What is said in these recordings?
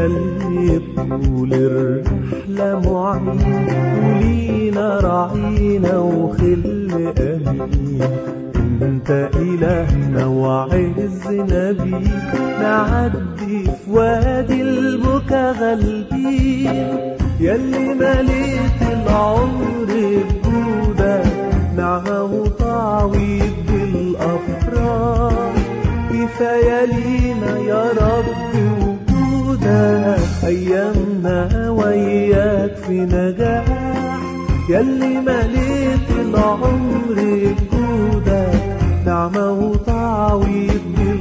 يلي طول الرحلة معين ولينا رعينا وخل أمين انت إلهنا وعزنا بيك نعدي في وادي البكا غالبين يلي مليت العمر بجودك نعمة وتعويض بالأفراح كفاية لينا يا رب وجودك أيامنا وياك في نجاح يلي مليت العمر بجودك نعمة وتعويض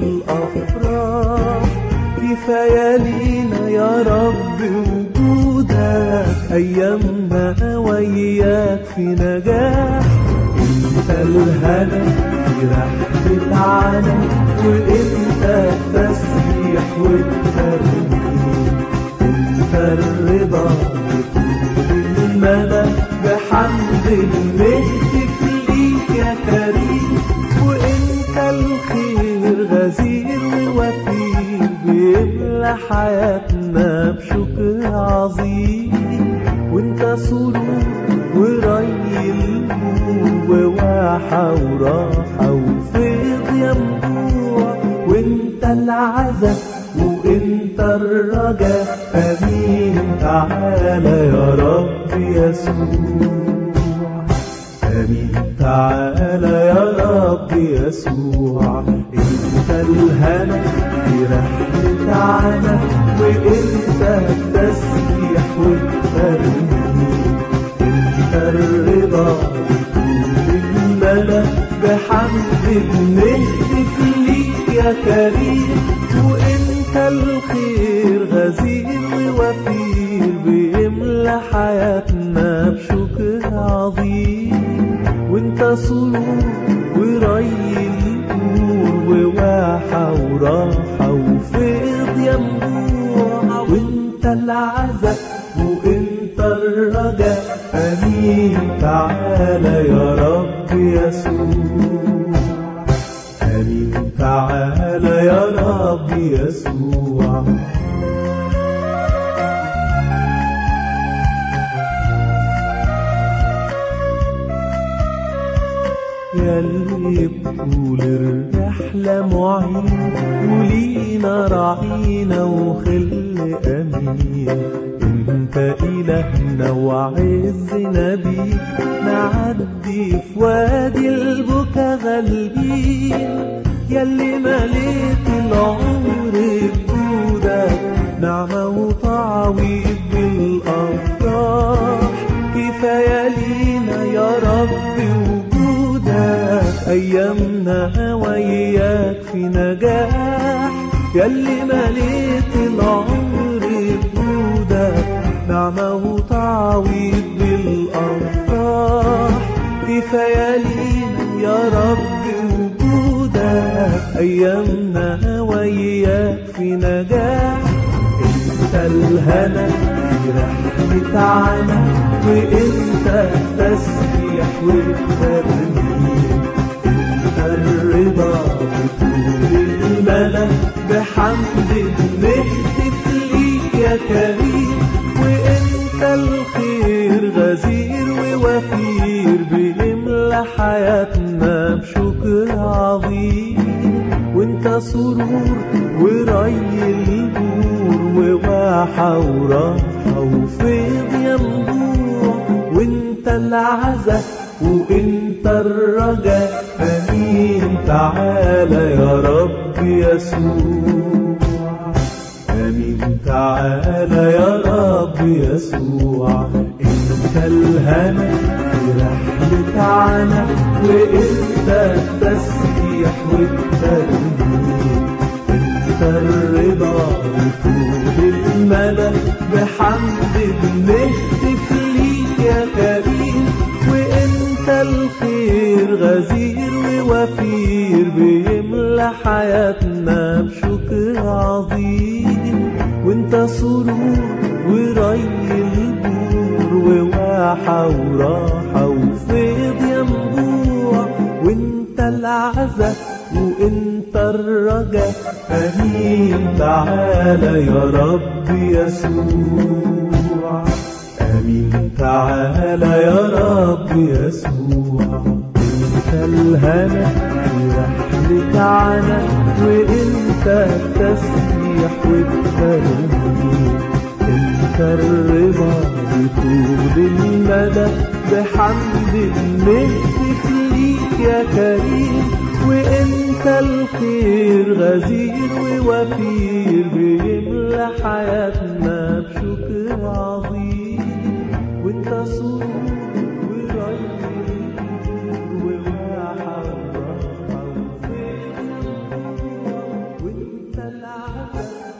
بالأفراح كفاية لينا يا رب وجودك أيامنا وياك في نجاح انت الهنا في رحلة عالم وانت التسبيح والترنيم انت الرضا بطول المدى بحمد المهتف ليك يا كريم وانت الخير غزير ووفير بيملى حياتنا بشكر عظيم وانت سرور وري النور وواحة وراحة وفيض ينبوع وانت العزة وانت الرجاء امين تعالى يا رب يسوع امين تعالى يا رب يسوع انت الهنا في رحلة عنا وانت التسبيح والترنيم انت الرضا بطول المدى بحمد بنهتف ليك يا كريم وانت الخير غزير ووفير بيملى حياتنا بشكر عظيم وانت سرور وري النور وواحة وراحة وفيض ينبوع وانت العزة وانت الرجاء امين تعالى يا رب يسوع امين تعالى يا رب يسوع يلي بطول الرحلة معين ولينا رعينا وخل أمين انت إلهنا وعزنا بيك نعدي في وادي البكا غالبين يلي مليت العمر بجودك نعمة وتعويض بالأفراح كفاية لينا يا رب وجودك أيامنا وياك في نجاح يلي مليت العمر بجودك نعمة وتعويض بالأفراح كفاية لينا يا رب وجودك أيامنا وياك في نجاح انت الهنا في رحلة عنا وانت التسبيح والترنيم انت الرضا بطول المدى بحمد بنهتف ليك يا كريم وانت الخير غزير ووفير بيملى حياتنا بشكر عظيم وانت سرور وري النور وواحة وراحة وفيض ينبوع وانت العزة وانت الرجاء امين تعالى يا رب يسوع امين تعالى يا رب يسوع انت الهنا في رحلة عنا وانت التسبيح والترنيم انت الرضا بطول المدى بحمد بنهتف ليك يا كريم وانت الخير غزير ووفير بيملى حياتنا بشكر عظيم وانت سرور وري النور وواحة وراحة وفيض ينبوع وانت العزة وانت الرجاء امين تعالى يا رب يسوع امين تعالى يا رب يسوع انت الهنا في رحلة عنا وانت التسبيح والترنيم انت الرضا بطول المدى بحمد نهتف ليك يا كريم وانت الخير غزير ووفير بيملى حياتنا بشكر عظيم وانت صوت وريم وواحد رحمة وانت العدل